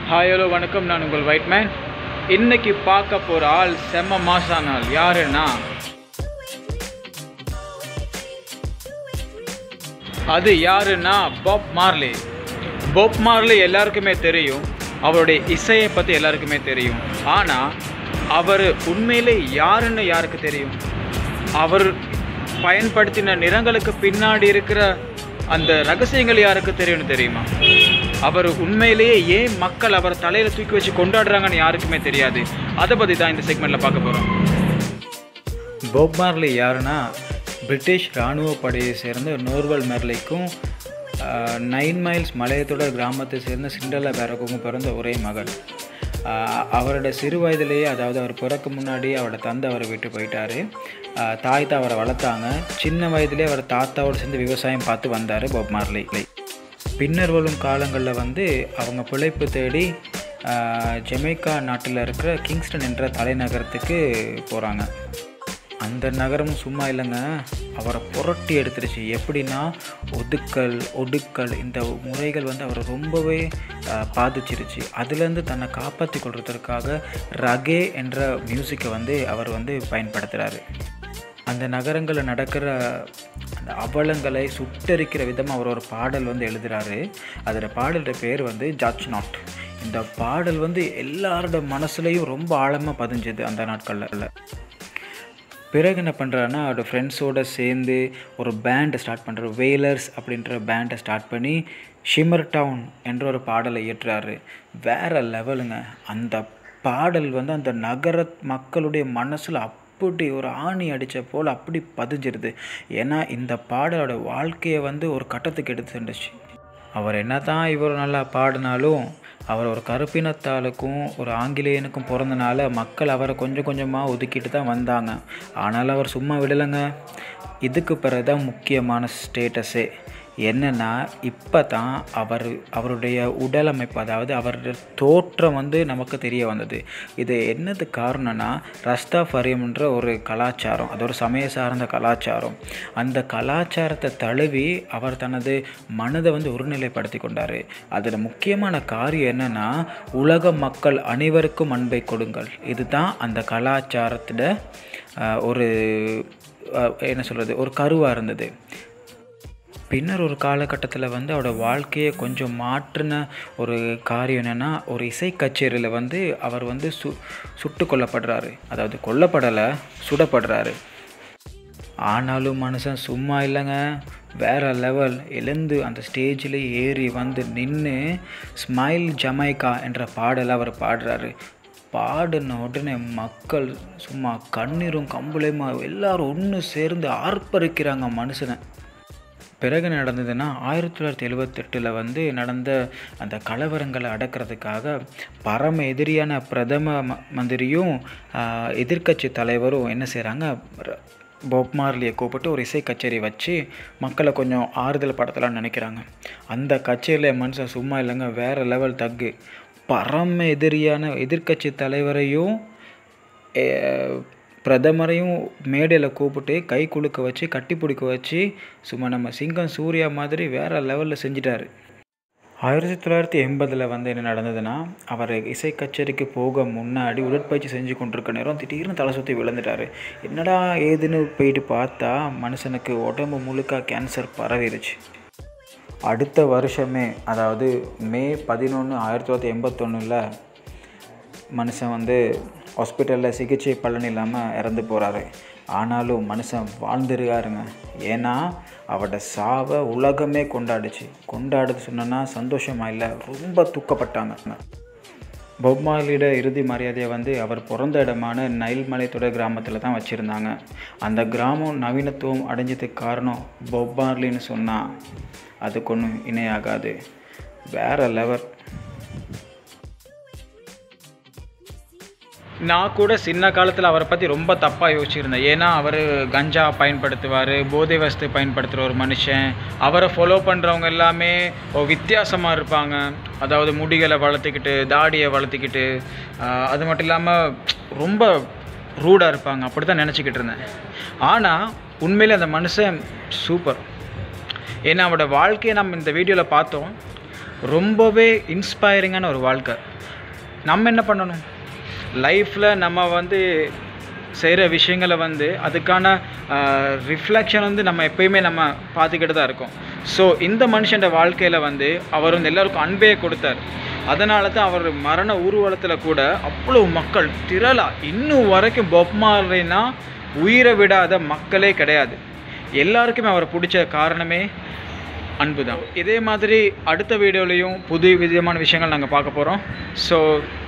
hi hello வணக்கம் நான் உங்கள் ஒயிட் மேன் இன்னைக்கு பார்க்க போகிற ஆள் செம்ம மாசான ஆள் யாருன்னா அது யாருன்னா பாப் மார்லி பாப் மார்லி எல்லாருக்குமே தெரியும் அவருடைய இசையை பற்றி எல்லாருக்குமே தெரியும் ஆனால் அவர் உண்மையிலே யாருன்னு யாருக்கு தெரியும் அவர் பயன்படுத்தின நிறங்களுக்கு பின்னாடி இருக்கிற அந்த ரகசியங்கள் யாருக்கு தெரியும்னு தெரியுமா அவர் உண்மையிலேயே ஏன் மக்கள் அவர் தலையில் தூக்கி வச்சு கொண்டாடுறாங்கன்னு யாருக்குமே தெரியாது அதை பற்றி தான் இந்த செக்மெண்ட்டில் பார்க்க போகிறோம் போப் மார்லி யாருன்னா பிரிட்டிஷ் இராணுவ படையை சேர்ந்த நோர்வல் மெர்லிக்கும் நைன் மைல்ஸ் மலையத்தொடர் கிராமத்தை சேர்ந்த சிண்டலா பேரக்குக்கும் பிறந்த ஒரே மகன் ஆஹ் அவரோட சிறு வயதிலேயே அதாவது அவர் பிறக்க முன்னாடி அவரோட தந்தை அவரை விட்டு போயிட்டாரு ஆஹ் தாய் தான் அவரை வளர்த்தாங்க சின்ன வயதிலே அவர் தாத்தாவோடு சேர்ந்து விவசாயம் பார்த்து வந்தார் பாப் மார்லி பின்னர் வரும் காலங்களில் வந்து அவங்க பிழைப்பு தேடி ஆஹ் ஜமைக்கா நாட்டில் இருக்கிற கிங்ஸ்டன் என்ற தலைநகரத்துக்கு போகிறாங்க அந்த நகரம் சும்மா இல்லைங்க அவரை புரட்டி எடுத்துருச்சு எப்படின்னா ஒதுக்கல் ஒடுக்கல் இந்த முறைகள் வந்து அவரை ரொம்பவே ஆஹ், பாதிச்சிருச்சு அதுலேருந்து தன்னை காப்பாற்றி கொள்றதற்காக ரகே என்ற மியூசிக்கை வந்து அவர் வந்து பயன்படுத்துகிறாரு அந்த நகரங்களில் நடக்கிற அந்த அவலங்களை சுட்டரிக்கிற விதமாக அவர் ஒரு பாடல் வந்து எழுதுகிறாரு அதோட பாடலோட பேர் வந்து ஜட்ஜ் நாட் இந்த பாடல் வந்து எல்லாரோட மனசுலையும் ரொம்ப ஆழமாக பதிஞ்சது அந்த நாட்களில் பிறகு என்ன பண்ணுறாருன்னா அவரோட ஃப்ரெண்ட்ஸோடு சேர்ந்து ஒரு பேண்டை ஸ்டார்ட் பண்ணுற வேலர்ஸ் அப்படின்ற பேண்டை ஸ்டார்ட் பண்ணி ஷிமர் டவுன் என்ற ஒரு பாடலை இயற்றுறாரு வேறு லெவலுங்க அந்த பாடல் வந்து அந்த நகர மக்களுடைய மனசில் அப்படி ஒரு ஆணி அடித்த போல் அப்படி பதிஞ்சிருது ஏன்னா இந்த பாடலோட வாழ்க்கையை வந்து ஒரு கட்டத்துக்கு எடுத்து சென்றுச்சு அவர் என்ன தான் இவர் நல்லா பாடினாலும் அவர் ஒரு கருப்பினத்தாளுக்கும் ஒரு ஆங்கிலேயனுக்கும் பிறந்தனால மக்கள் அவரை கொஞ்சம் கொஞ்சமாக ஒதுக்கிட்டு தான் வந்தாங்க ஆனாலும் அவர் சும்மா விடலைங்க இதுக்கு பிறகு தான் முக்கியமான ஸ்டேட்டஸே என்னென்னா இப்போ தான் அவர் அவருடைய உடல் அமைப்பு அதாவது அவருடைய தோற்றம் வந்து நமக்கு தெரிய வந்தது இது என்னது காரணம்னா ரஸ்தாஃபரியம்ன்ற ஒரு கலாச்சாரம் அது ஒரு சமய சார்ந்த கலாச்சாரம் அந்த கலாச்சாரத்தை தழுவி அவர் தனது மனதை வந்து ஒருநிலைப்படுத்தி கொண்டார் அதில் முக்கியமான காரியம் என்னென்னா உலக மக்கள் அனைவருக்கும் அன்பை கொடுங்கள் இதுதான் அந்த கலாச்சாரத்தில் அஹ், ஒரு அஹ், என்ன சொல்கிறது ஒரு கருவாக இருந்தது பின்னர் ஒரு காலகட்டத்தில் வந்து அவரோட வாழ்க்கையை கொஞ்சம் மாற்றின ஒரு காரியம் என்னென்னா ஒரு இசை கச்சேரியில் வந்து அவர் வந்து சு சுட்டு கொல்லப்படுறாரு அதாவது கொல்லப்படலை சுடப்படுறாரு ஆனாலும் மனுஷன் சும்மா இல்லைங்க வேற லெவல் எழுந்து அந்த ஸ்டேஜில் ஏறி வந்து நின்று ஸ்மைல் ஜமைக்கா என்ற பாடலை அவர் பாடுறாரு பாடின உடனே மக்கள் சும்மா கண்ணீரும் கம்பளையுமா எல்லாரும் ஒன்று சேர்ந்து ஆர்ப்பரிக்கிறாங்க மனுஷனை பிறகு நடந்ததுன்னா ஆயிரத்தி தொள்ளாயிரத்தி எழுபத்தெட்டில் வந்து நடந்த அந்த கலவரங்களை அடக்கிறதுக்காக பரம எதிரியான பிரதம ம- மந்திரியும் எதிர்க்கட்சி தலைவரும் என்ன செய்கிறாங்க போப் மார்லியை கூப்பிட்டு ஒரு இசை கச்சேரி வச்சு மக்களை கொஞ்சம் ஆறுதல் படுத்தலாம்னு நினைக்கிறாங்க அந்த கச்சேரியில் மனுஷன் சும்மா இல்லைங்க வேறு லெவல் தக்கு பரம எதிரியான எதிர்க்கட்சி தலைவரையும் அஹ், பிரதமரையும் மேடையில் கூப்பிட்டு கை குலுக்க வச்சு கட்டி பிடிக்க வச்சு சும்மா நம்ம சிங்கம் சூர்யா மாதிரி வேறு லெவலில் செஞ்சிட்டாரு ஆயிரத்தி தொள்ளாயிரத்தி எண்பதில் வந்து என்ன நடந்ததுன்னா அவர் இசை கச்சேரிக்கு போக முன்னாடி உடற்பயிற்சி செஞ்சு கொண்டிருக்க நேரம் திடீர்னு தலை சுற்றி விழுந்துட்டாரு என்னடா ஏதுன்னு போயிட்டு பார்த்தா மனுஷனுக்கு உடம்பு முழுக்க கேன்சர் பரவிருச்சு அடுத்த வருஷமே அதாவது மே பதினொன்று ஆயிரத்தி தொள்ளாயிரத்தி எண்பத்தொன்னில் மனுஷன் வந்து ஹாஸ்பிட்டலில் சிகிச்சை பலன் இல்லாமல் இறந்து போகிறாரு ஆனாலும் மனுஷன் வாழ்ந்துருக்காருங்க ஏன்னா அவரோட சாவை உலகமே கொண்டாடுச்சு கொண்டாடுது சொன்னோன்னா சந்தோஷமா இல்லை ரொம்ப துக்கப்பட்டாங்க பொப்மாலியோட இறுதி மரியாதையை வந்து அவர் பிறந்த இடமான நைல் மலைத்தொடர் கிராமத்தில் தான் வச்சுருந்தாங்க அந்த கிராமம் நவீனத்துவம் அடைஞ்சதுக்கு காரணம் பொப்மார்லின்னு சொன்னால் அதுக்கு ஒன்றும் இணையாகாது வேற லெவல் நான் கூட சின்ன காலத்தில் அவரை பற்றி ரொம்ப தப்பாக யோசிச்சிருந்தேன் ஏன்னா அவர் கஞ்சா பயன்படுத்துவார் போதை வஸ்து பயன்படுத்துகிற ஒரு மனுஷன் அவரை ஃபாலோ பண்ணுறவங்க எல்லாமே ஒரு வித்தியாசமாக இருப்பாங்க அதாவது முடிகளை வளர்த்துக்கிட்டு தாடியை வளர்த்துக்கிட்டு ஆஹ், அது மட்டும் இல்லாமல் ரொம்ப ரூடாக இருப்பாங்க அப்படி தான் நினச்சிக்கிட்டு இருந்தேன் ஆனால் உண்மையிலே அந்த மனுஷன் சூப்பர் ஏன்னா அவரோட வாழ்க்கையை நம்ம இந்த வீடியோவில் பார்த்தோம் ரொம்பவே இன்ஸ்பைரிங்கான ஒரு வாழ்க்கை நம்ம என்ன பண்ணணும் லைஃப்பில் நம்ம வந்து செய்கிற விஷயங்களை வந்து அதுக்கான ரிஃப்ளெக்ஷன் வந்து நம்ம எப்பயுமே நம்ம பார்த்துக்கிட்டு தான் இருக்கோம் ஸோ இந்த மனுஷன் வாழ்க்கையில் வந்து அவர் வந்து எல்லாருக்கும் அன்பே கொடுத்தார் அதனால தான் அவர் மரண ஊர்வலத்தில் கூட அவ்வளோ மக்கள் திரளா இன்னும் வரைக்கும் பொப்மாரினா உயிரை விடாத மக்களே கிடையாது எல்லாருக்குமே அவரை பிடிச்ச காரணமே அன்பு தான் இதே மாதிரி அடுத்த வீடியோலையும் புது விதமான விஷயங்கள் நாங்கள் பார்க்க போகிறோம் ஸோ